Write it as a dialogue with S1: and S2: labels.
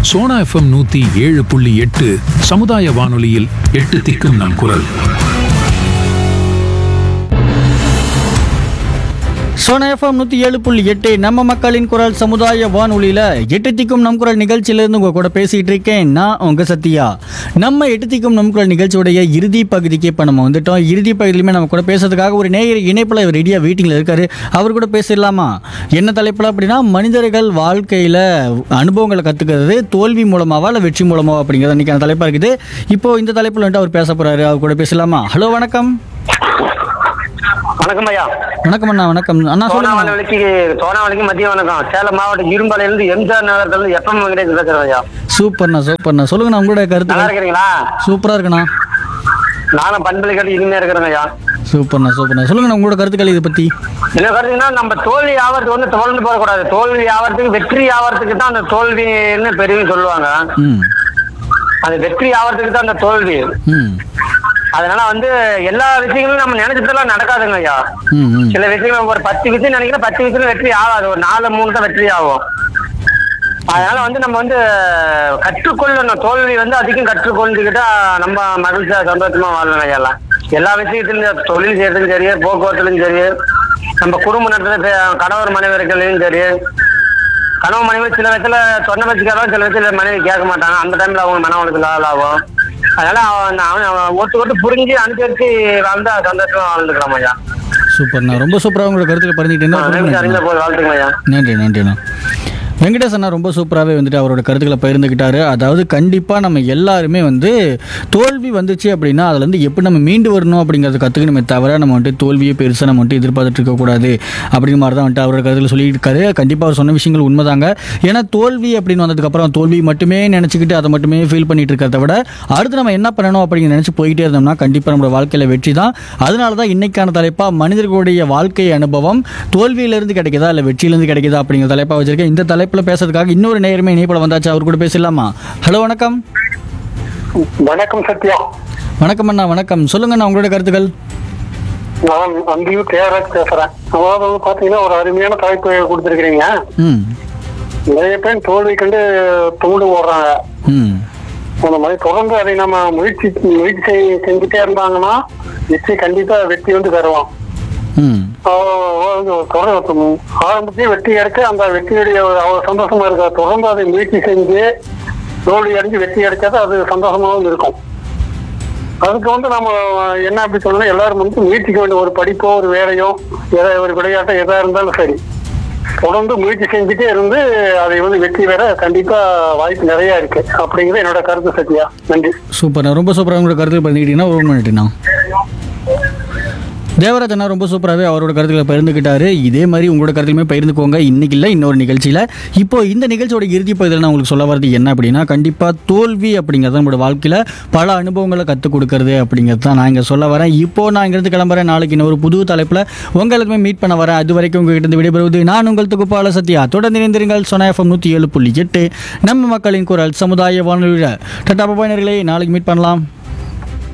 S1: Sona FM நூத்தி ஏழு புள்ளி எட்டு சமுதாய வானொலியில் எட்டு திக்கும் நம் குரல்
S2: சோனா எஃப்எம் நூற்றி ஏழு புள்ளி எட்டு நம்ம மக்களின் குரல் சமுதாய வானொலியில் எட்டு திக்கும் நம் குரல் நிகழ்ச்சியிலேருந்து உங்கள் கூட பேசிகிட்டு இருக்கேன் நான் உங்கள் சத்யா நம்ம எட்டு திக்கும் நம் குரல் நிகழ்ச்சியுடைய இறுதி பகுதிக்கு இப்போ நம்ம வந்துட்டோம் இறுதி பகுதியிலுமே நம்ம கூட பேசுறதுக்காக ஒரு நேயர் இணைப்பில் ரெடியாக வெயிட்டிங்கில் இருக்காரு அவர் கூட பேசிடலாமா என்ன தலைப்பில் அப்படின்னா மனிதர்கள் வாழ்க்கையில் அனுபவங்களை கற்றுக்கிறது தோல்வி மூலமாவா இல்லை வெற்றி மூலமாவா அப்படிங்கிறது இன்றைக்கான தலைப்பாக இருக்குது இப்போ இந்த தலைப்பில் வந்துட்டு அவர் பேச போகிறாரு அவர் கூட பேசலாமா ஹலோ வணக்கம்
S3: வணக்கம் ஐயா
S2: வணக்கம் அண்ணா வணக்கம் அண்ணா சொல்லுங்க
S3: சோனாவளிக்கு சோனாவளிக்கு மதிய வணக்கம் சேலம் மாவட்டம் இரும்பாலையில இருந்து எம்ஜிஆர் நகரத்துல இருந்து எப்பம் வெங்கடேஷ் பேசுறேன் ஐயா
S2: சூப்பர்ண்ணா சூப்பர்ண்ணா சொல்லுங்கண்ணா உங்களோட
S3: நல்லா
S2: கருத்து
S3: இருக்கிறீங்களா
S2: சூப்பரா இருக்குண்ணா
S3: நானும் பண்பலை கேட்டு இனிமையா இருக்கிறேங்க ஐயா
S2: சூப்பர்ண்ணா சூப்பர்ண்ணா சொல்லுங்கண்ணா உங்களோட கருத்துக்கள் இதை பத்தி
S3: என்ன கருத்துங்கன்னா நம்ம தோல்வி ஆவறதுக்கு வந்து தொடர்ந்து போகக்கூடாது தோல்வி ஆவறதுக்கு வெற்றி ஆவறதுக்கு தான் அந்த தோல்வின்னு பெரியவங்க சொல்லுவாங்க
S2: ம்
S3: அது வெற்றி ஆவறதுக்கு தான் அந்த தோல்வி
S2: ம்
S3: அதனால வந்து எல்லா விஷயங்களும் நம்ம நினைச்சதெல்லாம் நடக்காதுங்க ஐயா
S2: ம் ம்
S3: சில விஷயங்கள் ஒரு பத்து விஷயம் நினைக்கிறேன் பத்து விஷயம் வெற்றி ஆகாது ஒரு நாலு மூணு தான் வெற்றி ஆகும் அதனால வந்து நம்ம வந்து கற்றுக்கொள்ளணும் தோல்வி வந்து அதிகம் கற்றுக்கொண்டுக்கிட்டா நம்ம மகிழ்ச்சியா சந்தோஷமா வாழணும் ஐயா எல்லாம் எல்லா விஷயத்திலும் தொழில் செய்யறதுக்கும் சரி போக்குவரத்துலையும் சரி நம்ம குடும்ப நடத்துறது கணவர் மனைவர்களையும் சரி கணவன் மனைவி சில விதத்துல சொன்ன வச்சுக்காதான் சில விதத்துல மனைவி கேட்க மாட்டாங்க அந்த டைம்ல அவங்க மன உலகத்துல ஆளாகும் அதனால அவன் அவன் அவன் ஒட்டு ஒட்டு புரிஞ்சு அனுசரிச்சு வாழ்ந்தா சந்தோஷமா வாழ்ந்துக்கலாம் ஐயா
S2: சூப்பர்ண்ணா ரொம்ப சூப்பரா உங்களோட கருத்துக்கள் பகிர்ந்துக்கிட்டீங்கன்னா ரொம்ப
S3: அறிந்த
S2: நன்றி.
S3: போது வாழ்த்துக்கலாம் ஐயா
S2: நன்றி நன்றிண்ணா வெங்கடேஷ் அண்ணா ரொம்ப சூப்பராகவே வந்துட்டு அவரோட கருத்துக்களை பகிர்ந்துக்கிட்டாரு அதாவது கண்டிப்பாக நம்ம எல்லாருமே வந்து தோல்வி வந்துச்சு அப்படின்னா அதுலேருந்து எப்படி நம்ம மீண்டு வரணும் அப்படிங்கிறத கற்றுக்கணுமே தவிர நம்ம வந்துட்டு தோல்வியை பெருசாக நம்ம வந்துட்டு எதிர்பார்த்துட்டு இருக்கக்கூடாது அப்படிங்கிற மாதிரி தான் வந்துட்டு அவரோட கருத்தில் சொல்லிட்டு இருக்காரு கண்டிப்பாக அவர் சொன்ன விஷயங்கள் உண்மைதாங்க ஏன்னா தோல்வி அப்படின்னு வந்ததுக்கப்புறம் தோல்வி மட்டுமே நினச்சிக்கிட்டு அதை மட்டுமே ஃபீல் பண்ணிட்டு இருக்கிறத விட அடுத்து நம்ம என்ன பண்ணணும் அப்படின்னு நினச்சி போயிட்டே இருந்தோம்னா கண்டிப்பாக நம்மளோட வாழ்க்கையில் வெற்றி தான் அதனால தான் இன்னைக்கான தலைப்பாக மனிதர்களுடைய வாழ்க்கை அனுபவம் தோல்வியிலிருந்து கிடைக்குதா இல்லை வெற்றியிலிருந்து கிடைக்குதா அப்படிங்கிற தலைப்பாக வச்சிருக்கேன் இந்த தலைப்பில் பேசுறதுக்காக இன்னொரு நேரமே இணைப்பில் வந்தாச்சு அவர் கூட பேசலாமா ஹலோ வணக்கம்
S3: வணக்கம் சத்யா
S2: வணக்கம் அண்ணா வணக்கம் சொல்லுங்கண்ணா உங்களோட கருத்துக்கள்
S3: நான் அம்பியூர் தேவராஜ் பேசுறேன் அதாவது வந்து பாத்தீங்கன்னா ஒரு அருமையான தலைப்பு கொடுத்துருக்கீங்க
S2: ம்
S3: நிறைய பேர் தோல்வி கண்டு துண்டு ஓடுறாங்க
S2: ம்
S3: அந்த மாதிரி தொடர்ந்து அதை நம்ம முயற்சி முயற்சி செய்- செஞ்சுட்டே இருந்தாங்கன்னா நிச்சயம் கண்டிப்பா வெற்றி வந்து தருவோம்
S2: ம்
S3: தொடர்ந்து ஆரம்பத்தையும் வெற்றி எடுக்க அந்த வெற்றியுடைய ஒரு அவ்வளவு சந்தோஷமா இருக்கா தொடர்ந்து அதை முயற்சி செஞ்சு தோல்வி அடைஞ்சு வெற்றி அடைச்சாதான் அது சந்தோஷமாவும் இருக்கும் அதுக்கு வந்து நம்ம என்ன அப்படி சொல்லணும் எல்லாரும் வந்து முயற்சிக்க வேண்டிய ஒரு படிப்போ ஒரு வேலையோ எதா ஒரு விளையாட்டோ எதா இருந்தாலும் சரி தொடர்ந்து முயற்சி செஞ்சுட்டே இருந்து அதை வந்து வெற்றி பெற கண்டிப்பா வாய்ப்பு நிறைய இருக்கு அப்படிங்கிறது என்னோட கருத்து சத்யா நன்றி
S2: சூப்பர்ண்ணா ரொம்ப சூப்பராக உங்களோட கருத்துக்கள் பகிர்ந்துக்கிட்டீங்கன்னா ஒரு மினிட்ண்ணா தேவராஜ் அண்ணா ரொம்ப சூப்பராகவே அவரோட கருத்துக்களை பகிர்ந்துக்கிட்டாரு இதே மாதிரி உங்களோட கருத்துலையுமே பகிர்ந்துக்கோங்க இன்னைக்கு இல்லை இன்னொரு நிகழ்ச்சியில் இப்போ இந்த நிகழ்ச்சியோட இறுதி பகுதியில் நான் உங்களுக்கு சொல்ல வரது என்ன அப்படின்னா கண்டிப்பாக தோல்வி அப்படிங்கிறது நம்மளோட வாழ்க்கையில் பல அனுபவங்களை கற்றுக் கொடுக்கறது அப்படிங்கிறது தான் நான் இங்கே சொல்ல வரேன் இப்போ நான் இங்கிருந்து கிளம்புறேன் நாளைக்கு இன்னொரு புது தலைப்பில் உங்களுமே மீட் பண்ண வரேன் அது வரைக்கும் உங்ககிட்ட இருந்து விடைபெறுவது நான் உங்கள் தொகுப்பாள சத்யா தொடர்ந்து இணைந்திருங்கள் சொனா எஃப்எம் நூற்றி ஏழு புள்ளி எட்டு நம்ம மக்களின் குரல் சமுதாய வானொலியில் டட்டா பபாயினர்களே நாளைக்கு மீட் பண்ணலாம்